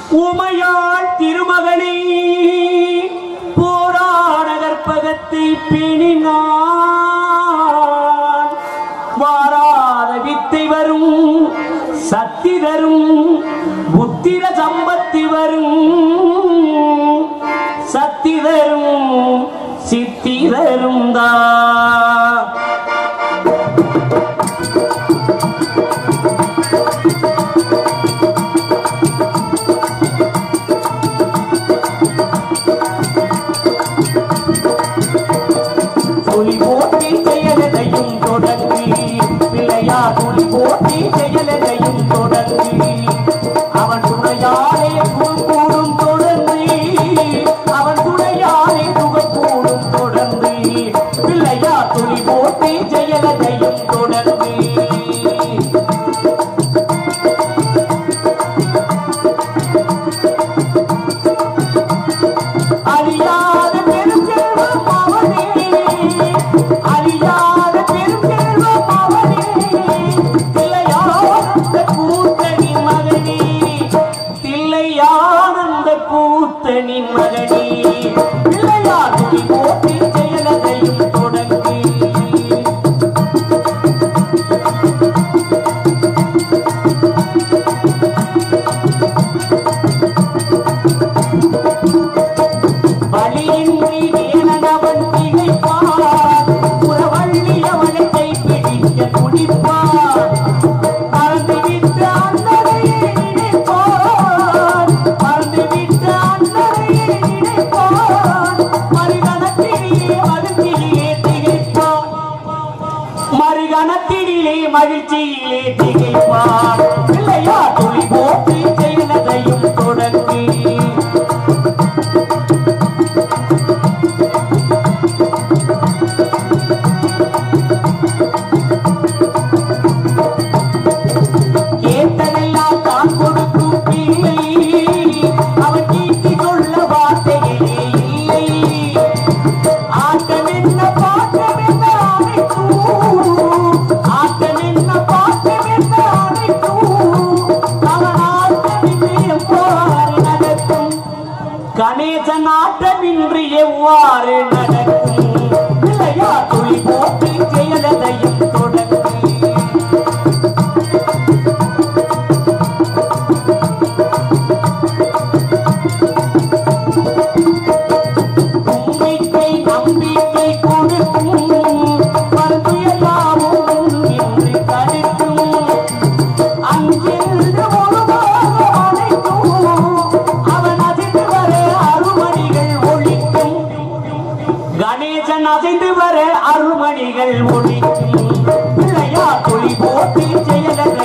உமையாள் திருமகனை போராட கற்பகத்தை பேணினான் வாராத வித்தை வரும் சக்தி தரும் புத்திர சம்பத்தி வரும் சக்தி தரும் சித்தி தரும் தான் புலி போட்டி செயலதையும் தொடங்கி பிள்ளையா புலி போட்டி செயலதையும் தொடங்கி அவன் துணையாலே கூடும் தொடர்ந்து அவன் துணையாலே கூடும் தொடர்ந்து பிள்ளையா புலி போட்டி செயலதையும் தொடங்கி அறியாத பெருஞ்செல்வம் அவனே அறியாத பெருஞ்செல்வம் அவனே தில்லையானந்த கூத்தனி மகனே தில்லையானந்த கூத்தனி மகனே பிள்ளையார் துணி போட்டி செயலதையும் தொடங்கி வழியின்றி வேலனவன் திகைப்பான் புறவள்ளி அவனை கைப்பிடிக்க துடிப்பான் மறந்துவிட்ட அண்ணனையே நினைப்பான் மறந்துவிட்ட அண்ணனையே நினைப்பான் மறுகணத்திலே மகிழ்ச்சியிலே திகைப்பான் மறுகணத்திலே மகிழ்ச்சியிலே திகைப்பான் இல்லையா துளி போட்டு செய்ததையும் தொடங்கி கேட்டதெல்லாம் தான் கொடுக்கும் பிள்ளை அவன் கீர்த்தி சொல்ல வார்த்தைகளே இல்லை ஆட்டம் என்ன பாட்டம் என்ன அனைத்தும் ஆட்டம் என்ன பாட்டம் என்ன அனைத்தும் அவன் ஆட்டமின்றி எவ்வாறு நடக்கும் கணேசன் ஆட்டமின்றி எவ்வாறு நடக்கும் இல்லையா துளி போட்டு செயலதையும் தொடங்கி நம்பிக்கை நம்பிக்கை கொடுக்கும் பருத்தியலாவும் இன்று தடுக்கும் அங்கிருந்து முழுதாக அழைக்கும் அவன் அதிர்ந்து வர அருமணிகள் ஒழிக்கும் கணேசன் அசைந்து வர அருமணிகள் ஒழிக்கும் பிள்ளையா துளி போட்டு செயலதை